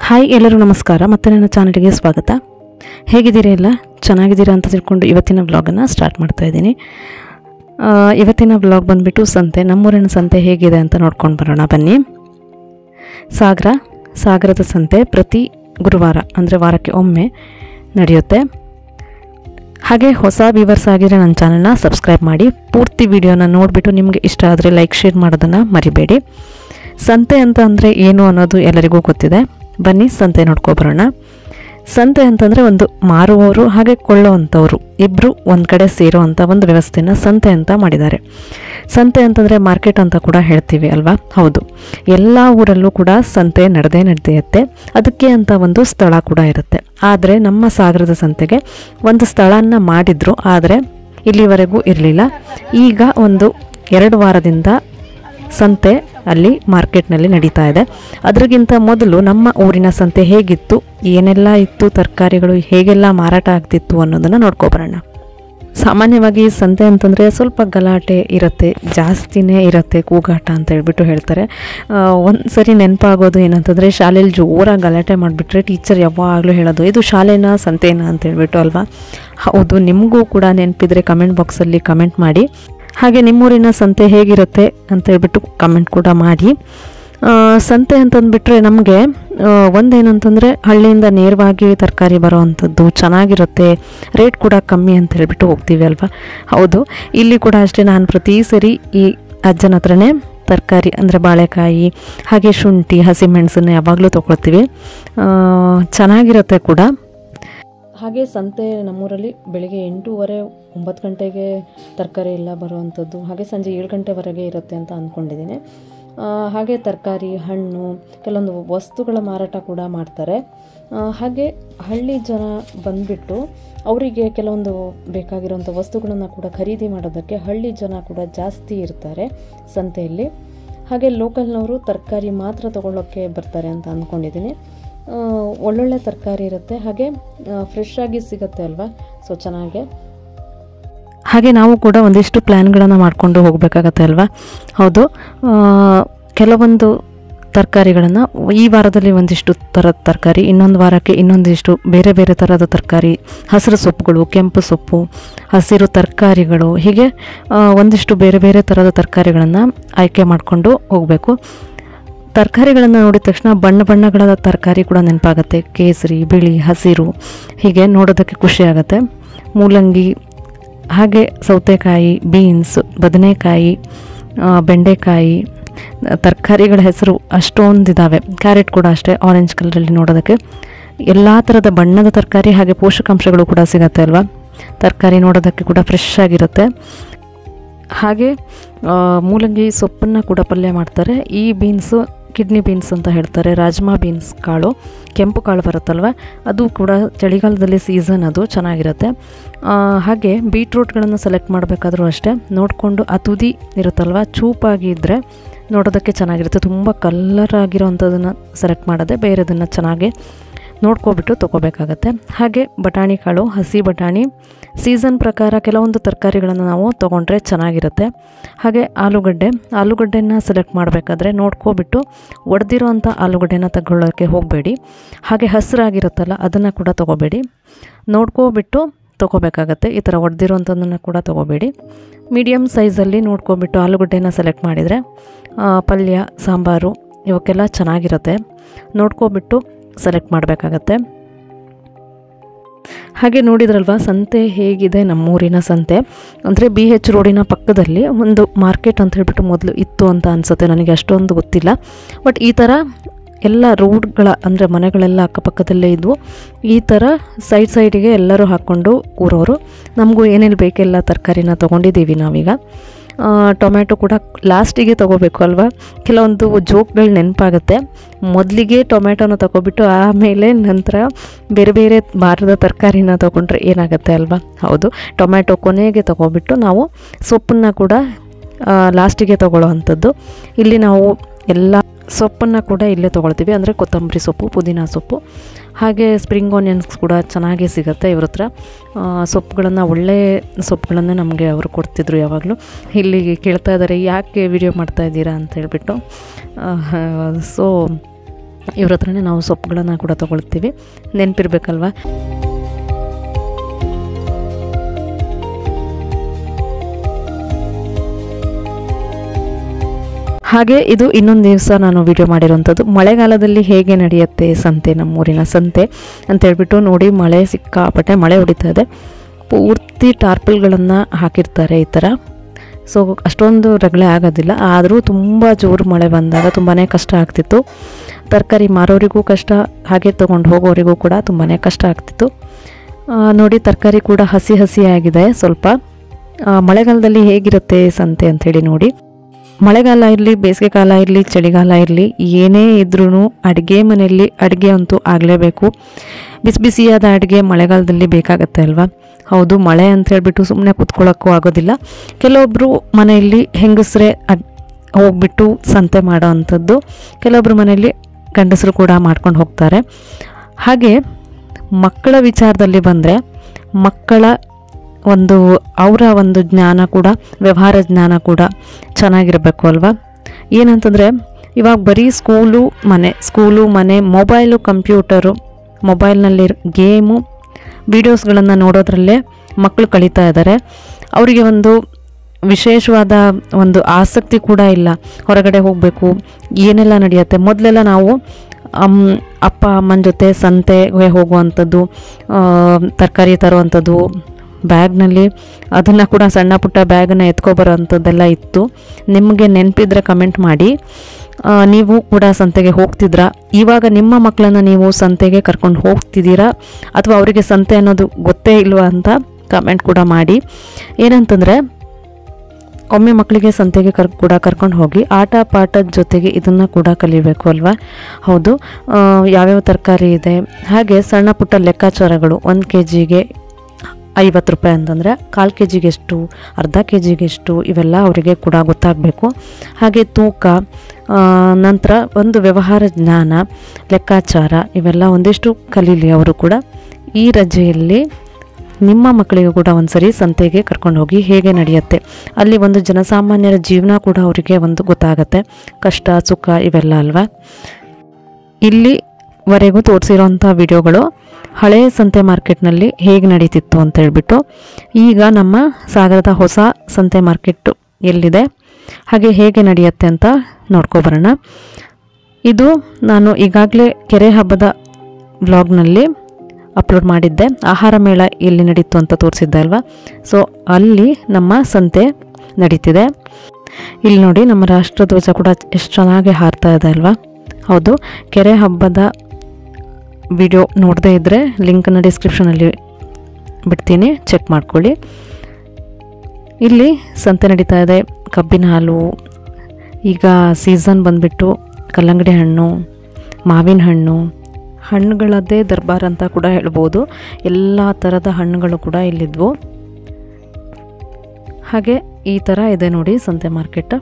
hi ಎಲ್ಲರೂ ನಮಸ್ಕಾರ ಮತ್ತೆ ನನ್ನ ಚಾನಲ್ಗೆ ಸ್ವಾಗತ ಹೇಗಿದ್ದೀರಾ ಎಲ್ಲ ಚೆನ್ನಾಗಿದ್ದೀರಾ ಅಂತ ತಿಳ್ಕೊಂಡು ಇವತ್ತಿನ ವ್ಲಾಗನ್ನು ಸ್ಟಾರ್ಟ್ ಮಾಡ್ತಾ ಇದ್ದೀನಿ ಆ, ಇವತ್ತಿನ ವ್ಲಾಗ್ ಬಂದುಬಿಟ್ಟು ಸಂತೆ ನಮ್ಮೂರಿನ ಸಂತೆ ಹೇಗಿದೆ ಅಂತ ನೋಡ್ಕೊಂಡು ಬರೋಣ ಬನ್ನಿ ಸಾಗರ ಸಾಗರದ ಸಂತೆ ಪ್ರತಿ ಗುರುವಾರ ಅಂದರೆ ವಾರಕ್ಕೆ ಒಮ್ಮೆ ನಡೆಯುತ್ತೆ ಹಾಗೆ ಹೊಸ ವ್ಯೂವರ್ಸ್ ಆಗಿದ್ರೆ ನನ್ನ ಚಾನಲ್ನ ಸಬ್ಸ್ಕ್ರೈಬ್ ಮಾಡಿ ಪೂರ್ತಿ ವಿಡಿಯೋನ ನೋಡಿಬಿಟ್ಟು ನಿಮಗೆ ಇಷ್ಟ ಆದರೆ ಲೈಕ್ ಶೇರ್ ಮಾಡೋದನ್ನು ಮರಿಬೇಡಿ ಸಂತೆ ಅಂತ ಅಂದರೆ ಏನು ಅನ್ನೋದು ಎಲ್ಲರಿಗೂ ಗೊತ್ತಿದೆ ಬನ್ನಿ ಸಂತೆ ನೋಡ್ಕೊಬರೋಣ ಸಂತೆ ಅಂತಂದರೆ ಒಂದು ಮಾರುವವರು ಹಾಗೆ ಕೊಳ್ಳುವಂಥವ್ರು ಇಬ್ಬರು ಒಂದು ಕಡೆ ಸೇರುವಂಥ ಒಂದು ವ್ಯವಸ್ಥೆನ ಸಂತೆ ಅಂತ ಮಾಡಿದ್ದಾರೆ ಸಂತೆ ಅಂತಂದರೆ ಮಾರ್ಕೆಟ್ ಅಂತ ಕೂಡ ಹೇಳ್ತೀವಿ ಅಲ್ವಾ ಹೌದು ಎಲ್ಲ ಊರಲ್ಲೂ ಕೂಡ ಸಂತೆ ನಡೆದೇ ನಡೆಯುತ್ತೆ ಅದಕ್ಕೆ ಅಂತ ಒಂದು ಸ್ಥಳ ಕೂಡ ಇರುತ್ತೆ ಆದರೆ ನಮ್ಮ ಸಾಗರದ ಸಂತೆಗೆ ಒಂದು ಸ್ಥಳನ ಮಾಡಿದ್ರು ಆದರೆ ಇಲ್ಲಿವರೆಗೂ ಇರಲಿಲ್ಲ ಈಗ ಒಂದು ಎರಡು ವಾರದಿಂದ ಸಂತೆ ಅಲ್ಲಿ ಮಾರ್ಕೆಟ್ನಲ್ಲಿ ನಡೀತಾ ಇದೆ ಅದರಿಗಿಂತ ಮೊದಲು ನಮ್ಮ ಊರಿನ ಸಂತೆ ಹೇಗಿತ್ತು ಏನೆಲ್ಲ ಇತ್ತು ತರಕಾರಿಗಳು ಹೇಗೆಲ್ಲ ಮಾರಾಟ ಆಗ್ತಿತ್ತು ಅನ್ನೋದನ್ನು ನೋಡ್ಕೊಬರೋಣ ಸಾಮಾನ್ಯವಾಗಿ ಸಂತೆ ಅಂತಂದರೆ ಸ್ವಲ್ಪ ಗಲಾಟೆ ಇರುತ್ತೆ ಜಾಸ್ತಿನೇ ಇರುತ್ತೆ ಕೂಗಾಟ ಅಂತ ಹೇಳ್ಬಿಟ್ಟು ಹೇಳ್ತಾರೆ ಒಂದು ಸರಿ ನೆನಪಾಗೋದು ಏನಂತಂದರೆ ಶಾಲೆಯಲ್ಲಿ ಜೋರಾಗಿ ಗಲಾಟೆ ಮಾಡಿಬಿಟ್ರೆ ಟೀಚರ್ ಯಾವಾಗಲೂ ಹೇಳೋದು ಇದು ಶಾಲೆನ ಸಂತೆನಾ ಅಂತ ಹೇಳ್ಬಿಟ್ಟು ಅಲ್ವಾ ಹೌದು ನಿಮಗೂ ಕೂಡ ನೆನಪಿದ್ರೆ ಕಮೆಂಟ್ ಬಾಕ್ಸಲ್ಲಿ ಕಮೆಂಟ್ ಮಾಡಿ ಹಾಗೆ ನಿಮ್ಮೂರಿನ ಸಂತೆ ಹೇಗಿರುತ್ತೆ ಅಂತ ಹೇಳ್ಬಿಟ್ಟು ಕಮೆಂಟ್ ಕೂಡ ಮಾಡಿ ಆ, ಸಂತೆ ಅಂತಂದ್ಬಿಟ್ರೆ ನಮಗೆ ಒಂದೇನಂತಂದರೆ ಹಳ್ಳಿಯಿಂದ ನೇರವಾಗಿ ತರಕಾರಿ ಬರೋ ಅಂಥದ್ದು ಚೆನ್ನಾಗಿರುತ್ತೆ ರೇಟ್ ಕೂಡ ಕಮ್ಮಿ ಅಂತ ಹೇಳ್ಬಿಟ್ಟು ಹೋಗ್ತೀವಿ ಅಲ್ವಾ ಹೌದು ಇಲ್ಲಿ ಕೂಡ ಅಷ್ಟೇ ನಾನು ಪ್ರತಿ ಸರಿ ಈ ಅಜ್ಜನ ಹತ್ರನೇ ತರಕಾರಿ ಅಂದರೆ ಬಾಳೆಕಾಯಿ ಹಾಗೆ ಶುಂಠಿ ಹಸಿಮೆಣಸನ್ನು ಯಾವಾಗಲೂ ತೊಗೊಳ್ತೀವಿ ಆ, ಚೆನ್ನಾಗಿರುತ್ತೆ ಕೂಡ ಹಾಗೆ ಸಂತೆ ನಮ್ಮೂರಲ್ಲಿ ಬೆಳಿಗ್ಗೆ ಎಂಟೂವರೆ ಒಂಬತ್ತು ಗಂಟೆಗೆ ತರಕಾರಿ ಎಲ್ಲ ಬರುವಂಥದ್ದು ಹಾಗೆ ಸಂಜೆ ಏಳು ಗಂಟೆವರೆಗೆ ಇರುತ್ತೆ ಅಂತ ಅಂದ್ಕೊಂಡಿದ್ದೀನಿ ಆ, ಹಾಗೆ ತರಕಾರಿ ಹಣ್ಣು ಕೆಲವೊಂದು ವಸ್ತುಗಳ ಮಾರಾಟ ಕೂಡ ಮಾಡ್ತಾರೆ ಆ, ಹಾಗೆ ಹಳ್ಳಿ ಜನ ಬಂದುಬಿಟ್ಟು ಅವರಿಗೆ ಕೆಲವೊಂದು ಬೇಕಾಗಿರುವಂಥ ವಸ್ತುಗಳನ್ನು ಕೂಡ ಖರೀದಿ ಮಾಡೋದಕ್ಕೆ ಹಳ್ಳಿ ಜನ ಕೂಡ ಜಾಸ್ತಿ ಇರ್ತಾರೆ ಸಂತೆಯಲ್ಲಿ ಹಾಗೆ ಲೋಕಲ್ನವರು ತರಕಾರಿ ಮಾತ್ರ ತೊಗೊಳ್ಳೋಕ್ಕೆ ಬರ್ತಾರೆ ಅಂತ ಅಂದ್ಕೊಂಡಿದ್ದೀನಿ ಆ, ಒಳ್ಳೊಳ್ಳೆ ತರಕಾರಿ ಇರುತ್ತೆ ಹಾಗೆ ಫ್ರೆಶ್ ಆಗಿ ಸಿಗುತ್ತೆ ಅಲ್ವಾ ಸೊ ಚೆನ್ನಾಗೆ ಹಾಗೆ ನಾವು ಕೂಡ ಒಂದಿಷ್ಟು ಪ್ಲ್ಯಾನ್ಗಳನ್ನು ಮಾಡಿಕೊಂಡು ಹೋಗಬೇಕಾಗತ್ತೆ ಅಲ್ವಾ ಹೌದು ಆ, ಕೆಲವೊಂದು ತರಕಾರಿಗಳನ್ನು ಈ ವಾರದಲ್ಲಿ ಒಂದಿಷ್ಟು ಥರದ ತರಕಾರಿ ಇನ್ನೊಂದು ವಾರಕ್ಕೆ ಇನ್ನೊಂದಿಷ್ಟು ಬೇರೆ ಬೇರೆ ಥರದ ತರಕಾರಿ ಹಸಿರು ಸೊಪ್ಪುಗಳು ಕೆಂಪು ಸೊಪ್ಪು ಹಸಿರು ತರಕಾರಿಗಳು ಹೀಗೆ ಆ, ಒಂದಿಷ್ಟು ಬೇರೆ ಬೇರೆ ಥರದ ತರಕಾರಿಗಳನ್ನು ಆಯ್ಕೆ ಮಾಡಿಕೊಂಡು ಹೋಗಬೇಕು ತರಕಾರಿಗಳನ್ನು ನೋಡಿದ ತಕ್ಷಣ ಬಣ್ಣ ಬಣ್ಣಗಳ ತರಕಾರಿ ಕೂಡ ನೆನಪಾಗುತ್ತೆ ಕೇಸರಿ ಬಿಳಿ ಹಸಿರು ಹೀಗೆ ನೋಡೋದಕ್ಕೆ ಖುಷಿ ಆಗುತ್ತೆ ಮೂಲಂಗಿ ಹಾಗೆ ಸೌತೆಕಾಯಿ ಬೀನ್ಸ್ ಬದನೆಕಾಯಿ ಆ, ಬೆಂಡೆಕಾಯಿ ತರಕಾರಿಗಳ ಹೆಸರು ಅಷ್ಟೊಂದಿದ್ದಾವೆ ಕ್ಯಾರೆಟ್ ಕೂಡ ಅಷ್ಟೇ ಆರೆಂಜ್ ಕಲರಲ್ಲಿ ನೋಡೋದಕ್ಕೆ ಎಲ್ಲ ಥರದ ಬಣ್ಣದ ತರಕಾರಿ ಹಾಗೆ ಪೋಷಕಾಂಶಗಳು ಕೂಡ ಸಿಗುತ್ತೆ ಅಲ್ವಾ ತರಕಾರಿ ನೋಡೋದಕ್ಕೆ ಕೂಡ ಫ್ರೆಶ್ ಆಗಿರುತ್ತೆ ಹಾಗೆ ಆ, ಮೂಲಂಗಿ ಸೊಪ್ಪನ್ನು ಕೂಡ ಪಲ್ಯ ಮಾಡ್ತಾರೆ ಈ ಬೀನ್ಸು ಕಿಡ್ನಿ ಬೀನ್ಸ್ ಅಂತ ಹೇಳ್ತಾರೆ ರಾಜ್ಮಾ ಬೀನ್ಸ್ ಕಾಳು ಕೆಂಪು ಕಾಳು ಬರುತ್ತಲ್ವ ಅದು ಕೂಡ ಚಳಿಗಾಲದಲ್ಲಿ ಸೀಸನ್ ಅದು ಚೆನ್ನಾಗಿರುತ್ತೆ ಆ, ಹಾಗೆ ಬೀಟ್ರೂಟ್ಗಳನ್ನು ಸೆಲೆಕ್ಟ್ ಮಾಡಬೇಕಾದ್ರೂ ಅಷ್ಟೇ ನೋಡಿಕೊಂಡು ಆ ತುದಿ ಇರುತ್ತಲ್ವ ಚೂಪಾಗಿ ಇದ್ದರೆ ನೋಡೋದಕ್ಕೆ ಚೆನ್ನಾಗಿರುತ್ತೆ ತುಂಬ ಕಲ್ಲರ್ ಆಗಿರೋವಂಥದ್ದನ್ನು ಸೆಲೆಕ್ಟ್ ಮಾಡದೆ ಬೇರೆದನ್ನು ಚೆನ್ನಾಗಿ ನೋಡ್ಕೊಬಿಟ್ಟು ತೊಗೋಬೇಕಾಗತ್ತೆ ಹಾಗೆ ಬಟಾಣಿ ಕಾಳು ಹಸಿ ಬಟಾಣಿ ಸೀಸನ್ ಪ್ರಕಾರ ಕೆಲವೊಂದು ತರಕಾರಿಗಳನ್ನು ನಾವು ತೊಗೊಂಡ್ರೆ ಚೆನ್ನಾಗಿರುತ್ತೆ ಹಾಗೆ ಆಲೂಗಡ್ಡೆ ಆಲೂಗಡ್ಡೆನ ಸೆಲೆಕ್ಟ್ ಮಾಡಬೇಕಾದ್ರೆ ನೋಡ್ಕೊಬಿಟ್ಟು ಒಡೆದಿರೋ ಅಂಥ ಆಲೂಗಡ್ಡೆನ ತಗೊಳ್ಳೋಕ್ಕೆ ಹೋಗಬೇಡಿ ಹಾಗೆ ಹಸಿರಾಗಿರುತ್ತಲ್ಲ ಅದನ್ನು ಕೂಡ ತೊಗೋಬೇಡಿ ನೋಡ್ಕೊಬಿಟ್ಟು ತೊಗೋಬೇಕಾಗತ್ತೆ ಈ ಥರ ಒಡೆದಿರೋಂಥದ್ದನ್ನು ಕೂಡ ತೊಗೋಬೇಡಿ ಮೀಡಿಯಮ್ ಸೈಜಲ್ಲಿ ನೋಡ್ಕೊಬಿಟ್ಟು ಆಲೂಗಡ್ಡೆನ ಸೆಲೆಕ್ಟ್ ಮಾಡಿದರೆ ಆ, ಪಲ್ಯ ಸಾಂಬಾರು ಇವಕ್ಕೆಲ್ಲ ಚೆನ್ನಾಗಿರುತ್ತೆ ನೋಡ್ಕೊಬಿಟ್ಟು ಸೆಲೆಕ್ಟ್ ಮಾಡಬೇಕಾಗತ್ತೆ ಹಾಗೆ ನೋಡಿದ್ರಲ್ವ ಸಂತೆ ಹೇಗಿದೆ ನಮ್ಮೂರಿನ ಸಂತೆ ಅಂದರೆ ಬಿ ಎಚ್ ರೋಡಿನ ಪಕ್ಕದಲ್ಲಿ ಒಂದು ಮಾರ್ಕೆಟ್ ಅಂತ ಹೇಳ್ಬಿಟ್ಟು ಮೊದಲು ಇತ್ತು ಅಂತ ಅನಿಸುತ್ತೆ ನನಗೆ ಅಷ್ಟೊಂದು ಗೊತ್ತಿಲ್ಲ ಬಟ್ ಈ ಥರ ಎಲ್ಲ ರೋಡ್ಗಳ ಅಂದರೆ ಮನೆಗಳೆಲ್ಲ ಅಕ್ಕಪಕ್ಕದಲ್ಲೇ ಇದ್ವು ಈ ಥರ ಸೈಡ್ ಸೈಡಿಗೆ ಎಲ್ಲರೂ ಹಾಕ್ಕೊಂಡು ಕೂರೋರು ನಮಗೂ ಏನೇನು ಬೇಕೆಲ್ಲ ತರಕಾರಿನ ತೊಗೊಂಡಿದ್ದೀವಿ ನಾವೀಗ ಆ, ಟೊಮ್ಯಾಟೊ ಕೂಡ ಲಾಸ್ಟಿಗೆ ತೊಗೋಬೇಕು ಅಲ್ವಾ ಕೆಲವೊಂದು ಜೋಕ್ಗಳು ನೆನಪಾಗುತ್ತೆ ಮೊದಲಿಗೆ ಟೊಮ್ಯಾಟೊನ ತೊಗೊಬಿಟ್ಟು ಆಮೇಲೆ ನಂತರ ಬೇರೆ ಬೇರೆ ಬಾರದ ತರಕಾರಿನ ತೊಗೊಂಡ್ರೆ ಏನಾಗುತ್ತೆ ಅಲ್ವಾ ಹೌದು ಟೊಮ್ಯಾಟೊ ಕೊನೆಗೆ ತೊಗೊಬಿಟ್ಟು ನಾವು ಸೊಪ್ಪನ್ನು ಕೂಡ ಲಾಸ್ಟಿಗೆ ತೊಗೊಳ್ಳೋ ಅಂಥದ್ದು ಇಲ್ಲಿ ನಾವು ಎಲ್ಲ ಸೊಪ್ಪನ್ನು ಕೂಡ ಇಲ್ಲೇ ತೊಗೊಳ್ತೀವಿ ಅಂದರೆ ಕೊತ್ತಂಬರಿ ಸೊಪ್ಪು ಪುದೀನ ಸೊಪ್ಪು ಹಾಗೆ ಸ್ಪ್ರಿಂಗ್ ಆನಿಯನ್ಸ್ ಕೂಡ ಚೆನ್ನಾಗೇ ಸಿಗುತ್ತೆ ಇವ್ರ ಹತ್ರ ಸೊಪ್ಪುಗಳನ್ನು ಒಳ್ಳೆ ಸೊಪ್ಪುಗಳನ್ನೇ ನಮಗೆ ಅವರು ಕೊಡ್ತಿದ್ರು ಯಾವಾಗಲೂ ಇಲ್ಲಿ ಕೇಳ್ತಾ ಇದ್ದಾರೆ ಯಾಕೆ ವಿಡಿಯೋ ಮಾಡ್ತಾ ಇದ್ದೀರಾ ಅಂತ ಹೇಳ್ಬಿಟ್ಟು ಸೊ ಇವ್ರ ಹತ್ರನೇ ನಾವು ಸೊಪ್ಪುಗಳನ್ನು ಕೂಡ ತೊಗೊಳ್ತೀವಿ ನೆನಪಿರ್ಬೇಕಲ್ವ ಹಾಗೆ ಇದು ಇನ್ನೊಂದು ದಿವಸ ನಾನು ವಿಡಿಯೋ ಮಾಡಿರೋಂಥದ್ದು ಮಳೆಗಾಲದಲ್ಲಿ ಹೇಗೆ ನಡೆಯುತ್ತೆ ಸಂತೆ ನಮ್ಮೂರಿನ ಸಂತೆ ಅಂತ ಹೇಳ್ಬಿಟ್ಟು ನೋಡಿ ಮಳೆ ಸಿಕ್ಕಾಪಟ್ಟೆ ಮಳೆ ಹೊಡಿತಾ ಇದೆ ಪೂರ್ತಿ ಟಾರ್ಪಲ್ಗಳನ್ನು ಹಾಕಿರ್ತಾರೆ ಈ ಥರ ಸೊ ಅಷ್ಟೊಂದು ರಗಳೆ ಆಗೋದಿಲ್ಲ ಆದರೂ ತುಂಬ ಜೋರು ಮಳೆ ಬಂದಾಗ ತುಂಬಾ ಕಷ್ಟ ಆಗ್ತಿತ್ತು ತರಕಾರಿ ಮಾರೋರಿಗೂ ಕಷ್ಟ ಹಾಗೆ ತೊಗೊಂಡು ಹೋಗೋರಿಗೂ ಕೂಡ ತುಂಬಾ ಕಷ್ಟ ಆಗ್ತಿತ್ತು ಆ, ನೋಡಿ ತರಕಾರಿ ಕೂಡ ಹಸಿ ಹಸಿಯಾಗಿದೆ ಸ್ವಲ್ಪ ಆ, ಮಳೆಗಾಲದಲ್ಲಿ ಹೇಗಿರುತ್ತೆ ಸಂತೆ ಅಂಥೇಳಿ ನೋಡಿ ಮಳೆಗಾಲ ಇರಲಿ ಬೇಸಿಗೆ ಕಾಲ ಇರಲಿ ಚಳಿಗಾಲ ಇರಲಿ ಏನೇ ಇದ್ರೂ ಅಡುಗೆ ಮನೆಯಲ್ಲಿ ಅಡುಗೆ ಅಂತೂ ಆಗಲೇಬೇಕು ಬಿಸಿ ಬಿಸಿಯಾದ ಅಡುಗೆ ಮಳೆಗಾಲದಲ್ಲಿ ಬೇಕಾಗತ್ತೆ ಅಲ್ವಾ ಹೌದು ಮಳೆ ಅಂತ ಹೇಳ್ಬಿಟ್ಟು ಸುಮ್ಮನೆ ಕೂತ್ಕೊಳ್ಳೋಕ್ಕೂ ಆಗೋದಿಲ್ಲ ಕೆಲವೊಬ್ಬರು ಮನೆಯಲ್ಲಿ ಹೆಂಗಸರೇ ಅಡ್ ಹೋಗ್ಬಿಟ್ಟು ಸಂತೆ ಮಾಡೋ ಅಂಥದ್ದು ಕೆಲವೊಬ್ಬರು ಮನೆಯಲ್ಲಿ ಗಂಡಸರು ಕೂಡ ಮಾಡ್ಕೊಂಡು ಹೋಗ್ತಾರೆ ಹಾಗೆ ಮಕ್ಕಳ ವಿಚಾರದಲ್ಲಿ ಬಂದರೆ ಮಕ್ಕಳ ಒಂದು ಅವರ ಒಂದು ಜ್ಞಾನ ಕೂಡ ವ್ಯವಹಾರ ಜ್ಞಾನ ಕೂಡ ಚೆನ್ನಾಗಿರಬೇಕು ಅಲ್ವಾ ಏನಂತಂದರೆ ಇವಾಗ ಬರೀ ಸ್ಕೂಲು ಮನೆ ಸ್ಕೂಲು ಮನೆ ಮೊಬೈಲು ಕಂಪ್ಯೂಟರು ಮೊಬೈಲ್ನಲ್ಲಿ ಗೇಮು ವೀಡಿಯೋಸ್ಗಳನ್ನು ನೋಡೋದ್ರಲ್ಲೇ ಮಕ್ಕಳು ಕಳೀತಾ ಇದ್ದಾರೆ ಅವರಿಗೆ ಒಂದು ವಿಶೇಷವಾದ ಒಂದು ಆಸಕ್ತಿ ಕೂಡ ಇಲ್ಲ ಹೊರಗಡೆ ಹೋಗಬೇಕು ಏನೆಲ್ಲ ನಡೆಯುತ್ತೆ ಮೊದಲೆಲ್ಲ ನಾವು ಅಮ್ ಅಪ್ಪ ಅಮ್ಮನ ಜೊತೆ ಸಂತೆಗೆ ಹೋಗುವಂಥದ್ದು ತರಕಾರಿ ತರುವಂಥದ್ದು ಬ್ಯಾಗ್ನಲ್ಲಿ ಅದನ್ನು ಕೂಡ ಸಣ್ಣ ಪುಟ್ಟ ಬ್ಯಾಗನ್ನು ಎತ್ಕೊಬರೋವಂಥದ್ದೆಲ್ಲ ಇತ್ತು ನಿಮಗೆ ನೆನಪಿದ್ರೆ ಕಮೆಂಟ್ ಮಾಡಿ ಆ, ನೀವು ಕೂಡ ಸಂತೆಗೆ ಹೋಗ್ತಿದ್ರಾ ಇವಾಗ ನಿಮ್ಮ ಮಕ್ಕಳನ್ನ ನೀವು ಸಂತೆಗೆ ಕರ್ಕೊಂಡು ಹೋಗ್ತಿದ್ದೀರಾ ಅಥವಾ ಅವರಿಗೆ ಸಂತೆ ಅನ್ನೋದು ಗೊತ್ತೇ ಇಲ್ವಾ ಅಂತ ಕಮೆಂಟ್ ಕೂಡ ಮಾಡಿ ಏನಂತಂದರೆ ಒಮ್ಮೆ ಮಕ್ಕಳಿಗೆ ಸಂತೆಗೆ ಕರ್ ಕೂಡ ಕರ್ಕೊಂಡು ಹೋಗಿ ಆಟ ಪಾಠದ ಜೊತೆಗೆ ಇದನ್ನು ಕೂಡ ಕಲಿಬೇಕು ಅಲ್ವಾ ಹೌದು ಆ, ಯಾವ್ಯಾವ ತರಕಾರಿ ಇದೆ ಹಾಗೆ ಸಣ್ಣ ಪುಟ್ಟ ಲೆಕ್ಕಾಚಾರಗಳು ಒಂದು ಕೆ ಜಿಗೆ ಐವತ್ತು ರೂಪಾಯಿ ಅಂತಂದರೆ ಕಾಲು ಕೆ ಜಿಗೆ ಎಷ್ಟು ಅರ್ಧ ಕೆ ಜಿಗೆ ಎಷ್ಟು ಇವೆಲ್ಲ ಅವರಿಗೆ ಕೂಡ ಗೊತ್ತಾಗಬೇಕು ಹಾಗೆ ತೂಕ ಆ, ನಂತರ ಒಂದು ವ್ಯವಹಾರ ಜ್ಞಾನ ಲೆಕ್ಕಾಚಾರ ಇವೆಲ್ಲ ಒಂದಿಷ್ಟು ಕಲೀಲಿ ಅವರು ಕೂಡ ಈ ರಜೆಯಲ್ಲಿ ನಿಮ್ಮ ಮಕ್ಕಳಿಗೂ ಕೂಡ ಒಂದ್ಸರಿ ಸಂತೆಗೆ ಕರ್ಕೊಂಡು ಹೋಗಿ ಹೇಗೆ ನಡೆಯುತ್ತೆ ಅಲ್ಲಿ ಒಂದು ಜನಸಾಮಾನ್ಯರ ಜೀವನ ಕೂಡ ಅವರಿಗೆ ಒಂದು ಗೊತ್ತಾಗತ್ತೆ ಕಷ್ಟ ಸುಖ ಇವೆಲ್ಲ ಅಲ್ವಾ ಇಲ್ಲಿವರೆಗೂ ತೋರಿಸಿರೋಂಥ ವಿಡಿಯೋಗಳು ಹಳೆಯ ಸಂತೆ ಮಾರ್ಕೆಟ್ನಲ್ಲಿ ಹೇಗೆ ನಡೀತಿತ್ತು ಅಂತ ಹೇಳ್ಬಿಟ್ಟು ಈಗ ನಮ್ಮ ಸಾಗರದ ಹೊಸ ಸಂತೆ ಮಾರ್ಕೆಟ್ ಎಲ್ಲಿದೆ ಹಾಗೆ ಹೇಗೆ ನಡೆಯುತ್ತೆ ಅಂತ ನೋಡ್ಕೊಬರೋಣ ಇದು ನಾನು ಈಗಾಗಲೇ ಕೆರೆ ಹಬ್ಬದ ವ್ಲಾಗ್ನಲ್ಲಿ ಅಪ್ಲೋಡ್ ಮಾಡಿದ್ದೆ ಆಹಾರ ಮೇಳ ಎಲ್ಲಿ ನಡೀತು ಅಂತ ತೋರಿಸಿದ್ದೆ ಅಲ್ವಾ ಸೊ ಅಲ್ಲಿ ನಮ್ಮ ಸಂತೆ ನಡೀತಿದೆ ಇಲ್ಲಿ ನೋಡಿ ನಮ್ಮ ರಾಷ್ಟ್ರಧ್ವಜ ಕೂಡ ಎಷ್ಟು ಚೆನ್ನಾಗಿ ಹಾರ್ತಾ ಇದೆ ಅಲ್ವಾ ಹೌದು ಕೆರೆ ಹಬ್ಬದ ವಿಡಿಯೋ ನೋಡದೇ ಇದ್ದರೆ ಲಿಂಕನ್ನು ಡಿಸ್ಕ್ರಿಪ್ಷನಲ್ಲಿ ಬಿಡ್ತೀನಿ ಚೆಕ್ ಮಾಡ್ಕೊಳ್ಳಿ ಇಲ್ಲಿ ಸಂತೆ ನಡೀತಾ ಇದೆ ಕಬ್ಬಿನ ಹಾಲು ಈಗ ಸೀಸನ್ ಬಂದುಬಿಟ್ಟು ಕಲ್ಲಂಗಡಿ ಹಣ್ಣು ಮಾವಿನ ಹಣ್ಣು ಹಣ್ಣುಗಳದ್ದೇ ದರ್ಬಾರ್ ಅಂತ ಕೂಡ ಹೇಳ್ಬೋದು ಎಲ್ಲ ಥರದ ಹಣ್ಣುಗಳು ಕೂಡ ಇಲ್ಲಿದ್ವು ಹಾಗೆ ಈ ಥರ ಇದೆ ನೋಡಿ ಸಂತೆ ಮಾರ್ಕೆಟ್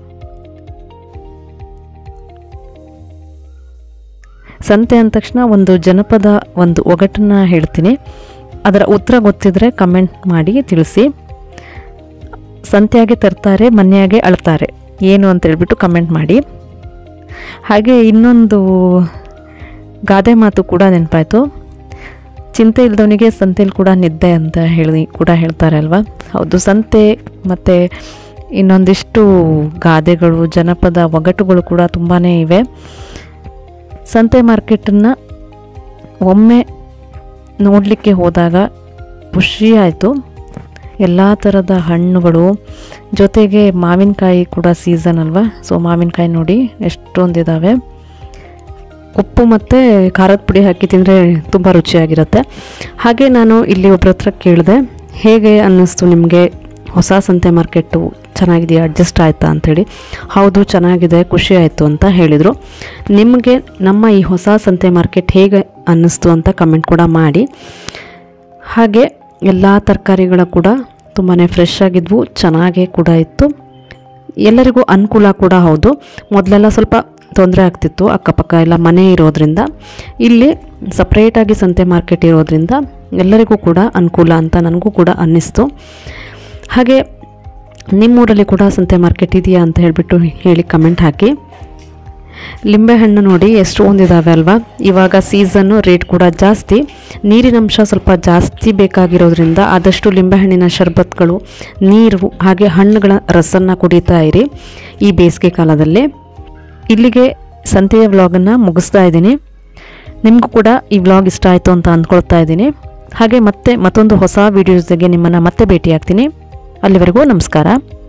ಸಂತೆ ಅಂದ ತಕ್ಷಣ ಒಂದು ಜನಪದ ಒಂದು ಒಗಟನ್ನ ಹೇಳ್ತೀನಿ ಅದರ ಉತ್ತರ ಗೊತ್ತಿದ್ರೆ ಕಮೆಂಟ್ ಮಾಡಿ ತಿಳಿಸಿ ಸಂತೆಯಾಗೆ ತರ್ತಾರೆ ಮನೆಯಾಗೆ ಅಳ್ತಾರೆ ಏನು ಅಂತ ಹೇಳ್ಬಿಟ್ಟು ಕಮೆಂಟ್ ಮಾಡಿ ಹಾಗೆ ಇನ್ನೊಂದು ಗಾದೆ ಮಾತು ಕೂಡ ನೆನಪಾಯಿತು ಚಿಂತೆ ಇಲ್ದವನಿಗೆ ಸಂತೆಯಲ್ಲಿ ಕೂಡ ನಿದ್ದೆ ಅಂತ ಹೇಳಿ ಕೂಡ ಹೇಳ್ತಾರೆ ಅಲ್ವಾ ಹೌದು ಸಂತೆ ಮತ್ತು ಇನ್ನೊಂದಿಷ್ಟು ಗಾದೆಗಳು ಜನಪದ ಒಗಟುಗಳು ಕೂಡ ತುಂಬಾ ಇವೆ ಸಂತೆ ಮಾರ್ಕೆಟನ್ನು ಒಮ್ಮೆ ನೋಡಲಿಕ್ಕೆ ಹೋದಾಗ ಖುಷಿ ಆಯಿತು ಎಲ್ಲ ಥರದ ಹಣ್ಣುಗಳು ಜೊತೆಗೆ ಮಾವಿನಕಾಯಿ ಕೂಡ ಸೀಸನ್ ಅಲ್ವಾ ಸೊ ಮಾವಿನಕಾಯಿ ನೋಡಿ ಎಷ್ಟೊಂದಿದ್ದಾವೆ ಉಪ್ಪು ಮತ್ತು ಖಾರದ ಪುಡಿ ಹಾಕಿ ತಿಂದರೆ ತುಂಬ ರುಚಿಯಾಗಿರುತ್ತೆ ಹಾಗೆ ನಾನು ಇಲ್ಲಿ ಒಬ್ಬರ ಹತ್ರ ಕೇಳಿದೆ ಹೇಗೆ ಅನ್ನಿಸ್ತು ನಿಮಗೆ ಹೊಸ ಸಂತೆ ಮಾರ್ಕೆಟು ಚೆನ್ನಾಗಿದೆಯಾ ಅಡ್ಜಸ್ಟ್ ಆಯಿತಾ ಅಂಥೇಳಿ ಹೌದು ಚೆನ್ನಾಗಿದೆ ಖುಷಿ ಆಯಿತು ಅಂತ ಹೇಳಿದರು ನಿಮಗೆ ನಮ್ಮ ಈ ಹೊಸ ಸಂತೆ ಮಾರ್ಕೆಟ್ ಹೇಗೆ ಅನ್ನಿಸ್ತು ಅಂತ ಕಮೆಂಟ್ ಕೂಡ ಮಾಡಿ ಹಾಗೆ ಎಲ್ಲ ತರಕಾರಿಗಳ ಕೂಡ ತುಂಬಾ ಫ್ರೆಶ್ ಆಗಿದ್ವು ಚೆನ್ನಾಗೇ ಕೂಡ ಇತ್ತು ಎಲ್ಲರಿಗೂ ಅನುಕೂಲ ಕೂಡ ಹೌದು ಮೊದಲೆಲ್ಲ ಸ್ವಲ್ಪ ತೊಂದರೆ ಆಗ್ತಿತ್ತು ಅಕ್ಕಪಕ್ಕ ಎಲ್ಲ ಮನೆ ಇರೋದ್ರಿಂದ ಇಲ್ಲಿ ಸಪ್ರೇಟಾಗಿ ಸಂತೆ ಮಾರ್ಕೆಟ್ ಇರೋದ್ರಿಂದ ಎಲ್ಲರಿಗೂ ಕೂಡ ಅನುಕೂಲ ಅಂತ ನನಗೂ ಕೂಡ ಅನ್ನಿಸ್ತು ಹಾಗೆ ನಿಮ್ಮೂರಲ್ಲಿ ಕೂಡ ಸಂತೆ ಮಾರ್ಕೆಟ್ ಇದೆಯಾ ಅಂತ ಹೇಳಿಬಿಟ್ಟು ಹೇಳಿ ಕಮೆಂಟ್ ಹಾಕಿ ಲಿಂಬೆಹಣ್ಣು ನೋಡಿ ಎಷ್ಟು ಒಂದಿದ್ದಾವೆ ಅಲ್ವಾ ಇವಾಗ ಸೀಸನ್ನು ರೇಟ್ ಕೂಡ ಜಾಸ್ತಿ ನೀರಿನಂಶ ಸ್ವಲ್ಪ ಜಾಸ್ತಿ ಬೇಕಾಗಿರೋದ್ರಿಂದ ಆದಷ್ಟು ಲಿಂಬೆಹಣ್ಣಿನ ಶರ್ಬತ್ಗಳು ನೀರು ಹಾಗೆ ಹಣ್ಣುಗಳ ರಸನ್ನು ಕುಡಿತಾ ಇರಿ ಈ ಬೇಸಿಗೆ ಕಾಲದಲ್ಲಿ ಇಲ್ಲಿಗೆ ಸಂತೆಯ ವ್ಲಾಗನ್ನು ಮುಗಿಸ್ತಾ ಇದ್ದೀನಿ ನಿಮಗೂ ಕೂಡ ಈ ವ್ಲಾಗ್ ಇಷ್ಟ ಆಯಿತು ಅಂತ ಅಂದ್ಕೊಳ್ತಾ ಇದ್ದೀನಿ ಹಾಗೆ ಮತ್ತೆ ಮತ್ತೊಂದು ಹೊಸ ವೀಡಿಯೋಸ್ಗೆ ನಿಮ್ಮನ್ನು ಮತ್ತೆ ಭೇಟಿ ಆಗ್ತೀನಿ ಅಲ್ಲಿವರೆಗೂ ನಮಸ್ಕಾರ